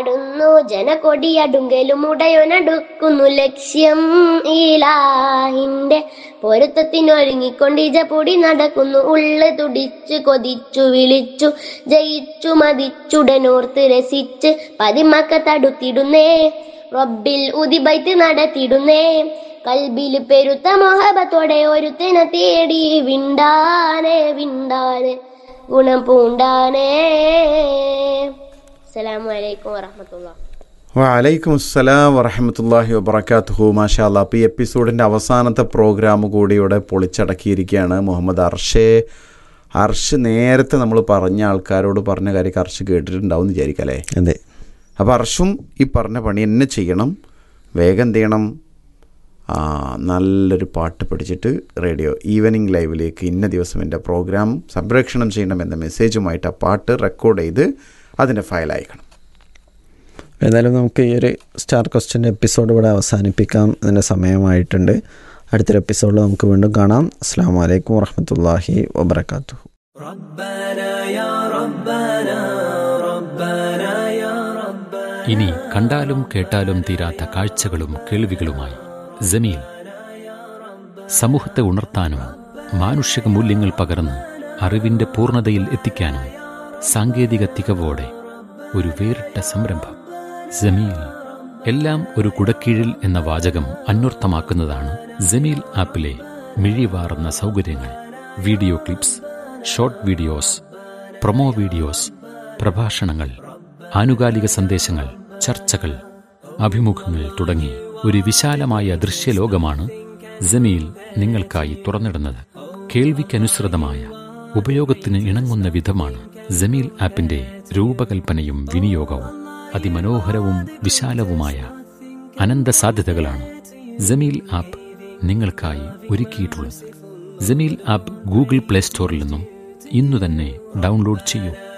ടുന്നു ജനകൊടിയടുങ്കലും ഉടയൊനടുക്കുന്നു ലക്ഷ്യം ഈലാഹിന്റെ പൊരുത്തത്തിനൊരുങ്ങിക്കൊണ്ട് ഇജപൊടി നടക്കുന്നു ഉള്ളു തുടിച്ചു കൊതിച്ചു വിളിച്ചു ജയിച്ചു മതിച്ചുടനോർത്ത് രസിച്ച് പതിമക്ക തടുത്തിടുന്നേ റബ്ബിൽ ഉദിബൈത്ത് നടത്തിടുന്നേ കൽബിൽ പെരുത്ത മൊഹബത്തോടെ ഒരുത്തിനെ തേടി വിണ്ടാനെ വിണ്ടാനെ ഗുണം പൂണ്ടാനേ അസ്സലാമു അലൈക്കും വറഹമത്തുള്ള വലൈക്കും അസ്സലാം വറഹമത്തല്ലാഹി വബർക്കാത്തുഹു മാഷാ അല്ലാ അപ്പോൾ ഈ എപ്പിസോഡിൻ്റെ അവസാനത്തെ പ്രോഗ്രാം കൂടി ഇവിടെ പൊളിച്ചടക്കിയിരിക്കുകയാണ് മുഹമ്മദ് അർഷേ അർഷ് നേരത്തെ നമ്മൾ പറഞ്ഞ ആൾക്കാരോട് പറഞ്ഞ കാര്യം അർഷ് കേട്ടിട്ടുണ്ടാവും എന്ന് വിചാരിക്കാം അല്ലേ അതെ അപ്പോൾ അർഷും ഈ പറഞ്ഞ പണി എന്നെ ചെയ്യണം വേഗം എന്ത് ചെയ്യണം ആ, നല്ലൊരു പാട്ട് പഠിച്ചിട്ട് റേഡിയോ ഈവനിങ് ലൈവിലേക്ക് ഇന്ന ദിവസം എൻ്റെ പ്രോഗ്രാം സംപ്രേഷണം ചെയ്യണമെന്ന മെസ്സേജുമായിട്ട് ആ പാട്ട് റെക്കോർഡ് ചെയ്ത് അതിൻ്റെ ഫയൽ അയക്കണം ഏതായാലും നമുക്ക് ഈ ഒരു സ്റ്റാർ ക്വസ്റ്റ്യൻ്റെ എപ്പിസോഡ് ഇവിടെ അവസാനിപ്പിക്കാം ഇതിൻ്റെ സമയമായിട്ടുണ്ട് അടുത്തൊരു എപ്പിസോഡിൽ നമുക്ക് വീണ്ടും കാണാം അസ്സാം വലൈക്കും വാഹമത്തല്ലാഹി വബർക്കാത്തു ഇനി കണ്ടാലും കേട്ടാലും തീരാത്ത കാഴ്ചകളും കേൾവികളുമായി ജമീൽ സമൂഹത്തെ ഉണർത്താനും മാനുഷിക മൂല്യങ്ങൾ പകർന്ന് അറിവിന്റെ പൂർണ്ണതയിൽ എത്തിക്കാനും സാങ്കേതിക തികവോടെ ഒരു വേറിട്ട സംരംഭം ജമീൽ എല്ലാം ഒരു കുടക്കീഴിൽ എന്ന വാചകം അന്വർത്ഥമാക്കുന്നതാണ് ജമീൽ ആപ്പിലെ മിഴിവാർന്ന സൗകര്യങ്ങൾ video clips short videos promo videos പ്രഭാഷണങ്ങൾ ആനുകാലിക സന്ദേശങ്ങൾ ചർച്ചകൾ അഭിമുഖങ്ങൾ തുടങ്ങി ഒരു വിശാലമായ ദൃശ്യലോകമാണ് ജമീൽ നിങ്ങൾക്കായി തുറന്നിടുന്നത് കേൾവിക്കനുസൃതമായ ഉപയോഗത്തിന് ഇണങ്ങുന്ന വിധമാണ് ജമീൽ ആപ്പിന്റെ രൂപകൽപ്പനയും വിനിയോഗവും അതിമനോഹരവും വിശാലവുമായ അനന്ത സാധ്യതകളാണ് ജമീൽ ആപ്പ് നിങ്ങൾക്കായി ഒരുക്കിയിട്ടുള്ളത് ജമീൽ ആപ്പ് ഗൂഗിൾ പ്ലേ സ്റ്റോറിൽ നിന്നും ഇന്നു തന്നെ ഡൗൺലോഡ് ചെയ്യൂ